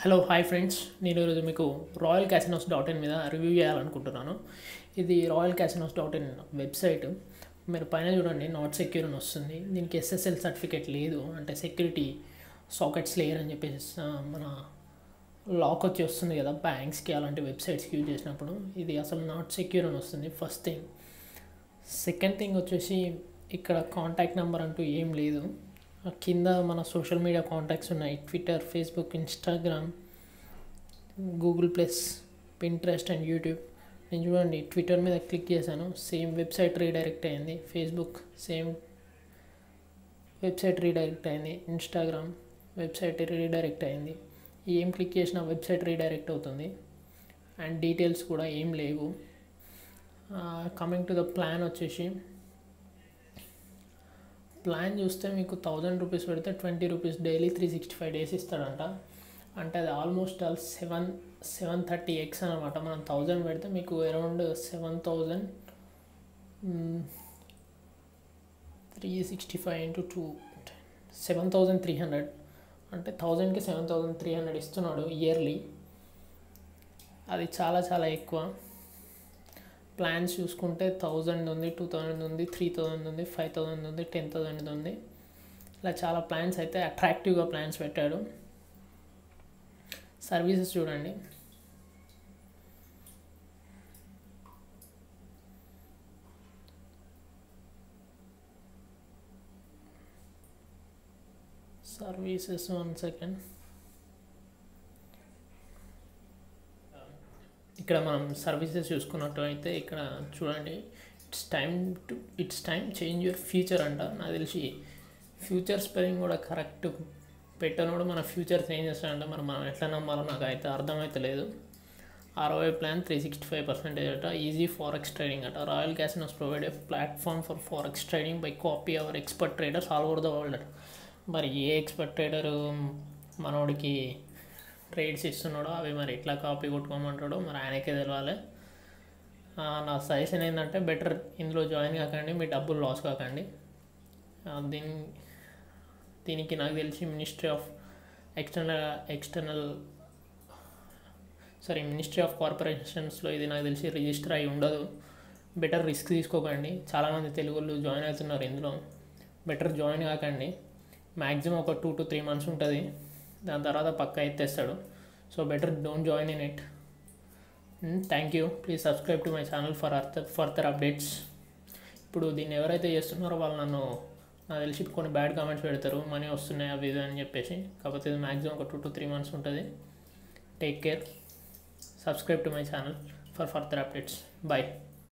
hello hi friends నేను ఈరోజు మీకు రాయల్ క్యాసినోస్ డాట్ ఇన్ మీద రివ్యూ చేయాలనుకుంటున్నాను ఇది royal casinos dot in website మీరు పైన చూడండి నాట్ సెక్యూర్ అని వస్తుంది దీనికి ఎస్ఎస్ఎల్ సర్టిఫికేట్ లేదు అంటే సెక్యూరిటీ సాకెట్స్ లేరు అని చెప్పేసి ఆ, మన లాక్ వచ్చి వస్తుంది కదా బ్యాంక్స్కి అలాంటి వెబ్సైట్స్కి యూజ్ చేసినప్పుడు ఇది అసలు నాట్ సెక్యూర్ అని వస్తుంది ఫస్ట్ థింగ్ సెకండ్ థింగ్ వచ్చేసి ఇక్కడ కాంటాక్ట్ నెంబర్ అంటూ ఏం లేదు ఆ కింద మన సోషల్ మీడియా కాంటాక్ట్స్ ఉన్నాయి Twitter Facebook Instagram Google plus Pinterest and YouTube నేను చూడండి ట్విట్టర్ మీద క్లిక్ చేశాను సేమ్ వెబ్సైట్ రీడైరెక్ట్ అయింది ఫేస్బుక్ సేమ్ వెబ్సైట్ రీడైరెక్ట్ అయింది ఇన్స్టాగ్రామ్ వెబ్సైట్ రీడైరెక్ట్ అయింది ఏం క్లిక్ చేసినా వెబ్సైట్ రీడైరెక్ట్ అవుతుంది అండ్ డీటెయిల్స్ కూడా ఏం లేవు కమింగ్ టు ద ప్లాన్ వచ్చేసి ప్లాన్ చూస్తే మీకు థౌజండ్ రూపీస్ పెడితే twenty rupees daily three sixty five days ఇస్తాడంట అంటే అది almost all seven seven thirty x అనమాట మనం థౌజండ్ పెడితే మీకు around seven thousand three sixty five into two seven thousand three hundred అంటే థౌజండ్కి సెవెన్ థౌజండ్ త్రీ హండ్రెడ్ ఇస్తున్నాడు ఇయర్లీ అది చాలా చాలా ఎక్కువ ప్లాన్స్ చూసుకుంటే థౌజండ్ ఉంది టూ థౌజండ్ ఉంది త్రీ థౌజండ్ ఉంది ఫైవ్ థౌజండ్ ఉంది టెన్ థౌజండ్ ఉంది ఇలా చాలా ప్లాన్స్ అయితే అట్రాక్టివ్గా ప్లాన్స్ పెట్టాడు సర్వీసెస్ చూడండి సర్వీసెస్ వన్ సెకండ్ ఇక్కడ మనం సర్వీసెస్ చూసుకున్నట్టు అయితే ఇక్కడ చూడండి it's time to it's time change your future అంట నాకు తెలిసి ఫ్యూచర్ స్పెల్లింగ్ కూడా కరెక్ట్ పెట్టను కూడా మన ఫ్యూచర్ చేంజ్ చేస్తాడంట మరి మనం ఎట్లా నమ్మాలో నాకు అయితే అర్థమైతే లేదు ROI plan three sixty five percentage అట ఈజీ ఫారెక్స్ ట్రేడింగ్ అట royal casinos provide a platform for forex trading by copy our expert traders all over the world అట మరి ఏ ఎక్స్పర్ట్ ట్రేడరు మనోడికి ట్రేడ్స్ ఇస్తున్నాడో అవి మరి ఎట్లా కాపీ కొట్టుకోమంటాడో మరి ఆయనకే తెలవాలి ఆ, నా సజెషన్ ఏంటంటే బెటర్ ఇందులో జాయిన్ కాకండి మీ డబ్బులు లాస్ కాకండి ఆ, దీని దీనికి నాకు తెలిసి ministry of external external sorry ministry of కార్పొరేషన్స్లో ఇది నాకు తెలిసి రిజిస్టర్ అయి ఉండదు బెటర్ రిస్క్ తీసుకోకండి చాలామంది తెలుగు వాళ్ళు జాయిన్ అవుతున్నారు ఇందులో బెటర్ జాయిన్ కాకండి మ్యాక్సిమం ఒక టూ టు త్రీ మంత్స్ ఉంటుంది దాని తర్వాత పక్క ఎత్తేస్తాడు so better don't join in it thank you please subscribe to my channel for అర్థర్ ఫర్దర్ అప్డేట్స్ ఇప్పుడు దీన్ని ఎవరైతే చేస్తున్నారో వాళ్ళు నన్ను నాకు తెలిసి కొన్ని బ్యాడ్ కామెంట్స్ పెడతారు మనీ వస్తున్నాయి అవి ఇవి అని చెప్పేసి కాకపోతే ఇది మ్యాక్సిమం ఒక టూ టు త్రీ మంత్స్ ఉంటుంది take care subscribe to my channel for further updates bye